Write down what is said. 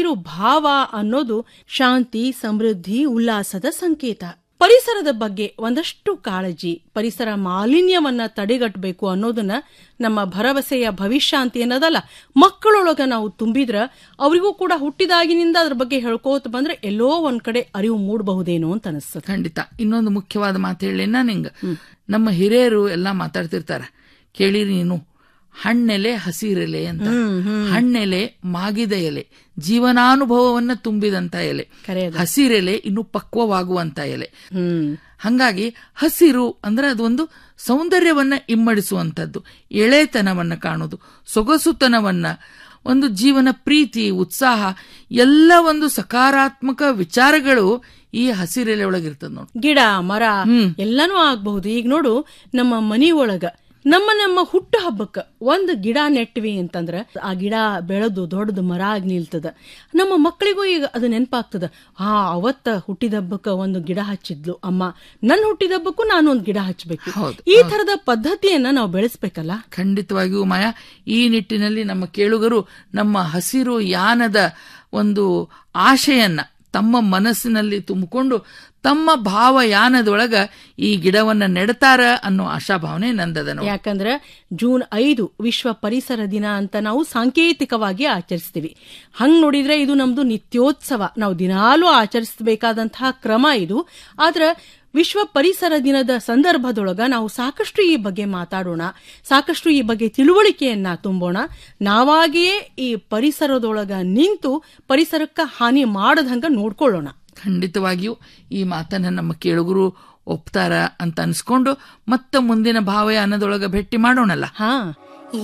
ಹಸಿರು ಭಾವ ಅನ್ನೋದು ಶಾಂತಿ ಸಮೃದ್ಧಿ ಉಲ್ಲಾಸದ ಸಂಕೇತ ಪರಿಸರದ ಬಗ್ಗೆ ಒಂದಷ್ಟು ಕಾಳಜಿ ಪರಿಸರ ಮಾಲಿನ್ಯವನ್ನ ತಡೆಗಟ್ಟಬೇಕು ಅನ್ನೋದನ್ನ ನಮ್ಮ ಭರವಸೆಯ ಭವಿಷ್ಯ ಅಂತ ಏನದಲ್ಲ ಮಕ್ಕಳೊಳಗ ನಾವು ತುಂಬಿದ್ರ ಅವರಿಗೂ ಕೂಡ ಹುಟ್ಟಿದಾಗಿನಿಂದ ಅದ್ರ ಬಗ್ಗೆ ಹೇಳ್ಕೋತ ಬಂದ್ರೆ ಎಲ್ಲೋ ಒಂದ್ ಕಡೆ ಅರಿವು ಮೂಡಬಹುದೇನೋ ಅಂತ ಅನಿಸ್ತದೆ ಖಂಡಿತ ಇನ್ನೊಂದು ಮುಖ್ಯವಾದ ಮಾತು ಹೇಳಿ ನಿಂಗ ನಮ್ಮ ಹಿರಿಯರು ಎಲ್ಲ ಮಾತಾಡ್ತಿರ್ತಾರ ಕೇಳಿರಿ ನೀನು ಹಣ್ಣೆಲೆ ಹಸಿರೆಲೆ ಅಂತ ಹಣ್ಣೆಲೆ ಮಾಗಿದ ಎಲೆ ಜೀವನಾನುಭವವನ್ನ ತುಂಬಿದಂತ ಎಲೆ ಖರೆ ಅದು. ಹಸಿರೆಲೆ ಇನ್ನು ಪಕ್ವವಾಗುವಂತ ಎಲೆ ಹ್ಮ್ ಹಂಗಾಗಿ ಹಸಿರು ಅಂದ್ರೆ ಅದೊಂದು ಸೌಂದರ್ಯವನ್ನ ಇಮ್ಮಡಿಸುವಂತದ್ದು ಎಳೆತನವನ್ನ ಕಾಣೋದು ಸೊಗಸುತನವನ್ನ ಒಂದು ಜೀವನ ಪ್ರೀತಿ ಉತ್ಸಾಹ ಎಲ್ಲ ಒಂದು ಸಕಾರಾತ್ಮಕ ವಿಚಾರಗಳು ಈ ಹಸಿರೆಲೆ ಒಳಗಿರ್ತದ ನೋಡಿ ಗಿಡ ಮರ ಎಲ್ಲಾನು ಆಗ್ಬಹುದು ಈಗ ನೋಡು ನಮ್ಮ ಮನಿ ಒಳಗ ನಮ್ಮ ನಮ್ಮ ಹುಟ್ಟು ಹಬ್ಬಕ್ಕ ಒಂದು ಗಿಡ ನೆಟ್ವಿ ಅಂತಂದ್ರ ಆ ಗಿಡ ಬೆಳೆದು ದೊಡ್ಡದು ಮರ ಆಗಿ ನಿಲ್ತದ ನಮ್ಮ ಮಕ್ಕಳಿಗೂ ಈಗ ಅದು ನೆನಪಾಗ್ತದ ಹಾ ಅವತ್ತ ಹುಟ್ಟಿದಬ್ಬಕ್ಕ ಒಂದು ಗಿಡ ಹಚ್ಚಿದ್ಲು ಅಮ್ಮ ನನ್ನ ಹುಟ್ಟಿದಬ್ಬಕ್ಕೂ ನಾನು ಒಂದು ಗಿಡ ಹಚ್ಚಬೇಕು ಹೌದು, ಈ ತರದ ಪದ್ಧತಿಯನ್ನ ನಾವು ಬೆಳೆಸ್ಬೇಕಲ್ಲ ಖಂಡಿತವಾಗಿಯೂ ಮಾಯಾ ಈ ನಿಟ್ಟಿನಲ್ಲಿ ನಮ್ಮ ಕೇಳುಗರು ನಮ್ಮ ಹಸಿರು ಯಾನದ ಒಂದು ಆಶೆಯನ್ನ ತಮ್ಮ ಮನಸ್ಸಿನಲ್ಲಿ ತುಂಬಿಕೊಂಡು ತಮ್ಮ ಭಾವಯಾನದೊಳಗ ಈ ಗಿಡವನ್ನ ನೆಡ್ತಾರ ಅನ್ನೋ ಆಶಾಭಾವನೆ ನಂದದ ನೋಡಿ. ಯಾಕಂದ್ರ ಜೂನ್ ಐದು ವಿಶ್ವ ಪರಿಸರ ದಿನ ಅಂತ ನಾವು ಸಾಂಕೇತಿಕವಾಗಿ ಆಚರಿಸ್ತೀವಿ ಹಂಗ್ ನೋಡಿದ್ರೆ ಇದು ನಮ್ದು ನಿತ್ಯೋತ್ಸವ ನಾವು ದಿನಾಲೂ ಆಚರಿಸಬೇಕಾದಂತಹ ಕ್ರಮ ಇದು ಆದ್ರ ವಿಶ್ವ ಪರಿಸರ ದಿನದ ಸಂದರ್ಭದೊಳಗ ನಾವು ಸಾಕಷ್ಟು ಈ ಬಗ್ಗೆ ಮಾತಾಡೋಣ ಸಾಕಷ್ಟು ಈ ಬಗ್ಗೆ ತಿಳುವಳಿಕೆಯನ್ನ ತುಂಬೋಣ ನಾವಾಗಿಯೇ ಈ ಪರಿಸರದೊಳಗ ನಿಂತು ಪರಿಸರಕ್ಕ ಹಾನಿ ಮಾಡದಂಗ ನೋಡ್ಕೊಳ್ಳೋಣ ಖಂಡಿತವಾಗಿಯೂ ಈ ಮಾತನ್ನ ನಮ್ಮ ಕೇಳುಗರು ಒಪ್ತಾರ ಅಂತ ಅನ್ಸ್ಕೊಂಡು ಮತ್ತೆ ಮುಂದಿನ ಭಾವಯಾನದೊಳಗ ಭೇಟಿ ಮಾಡೋಣಲ್ಲ ಹಾ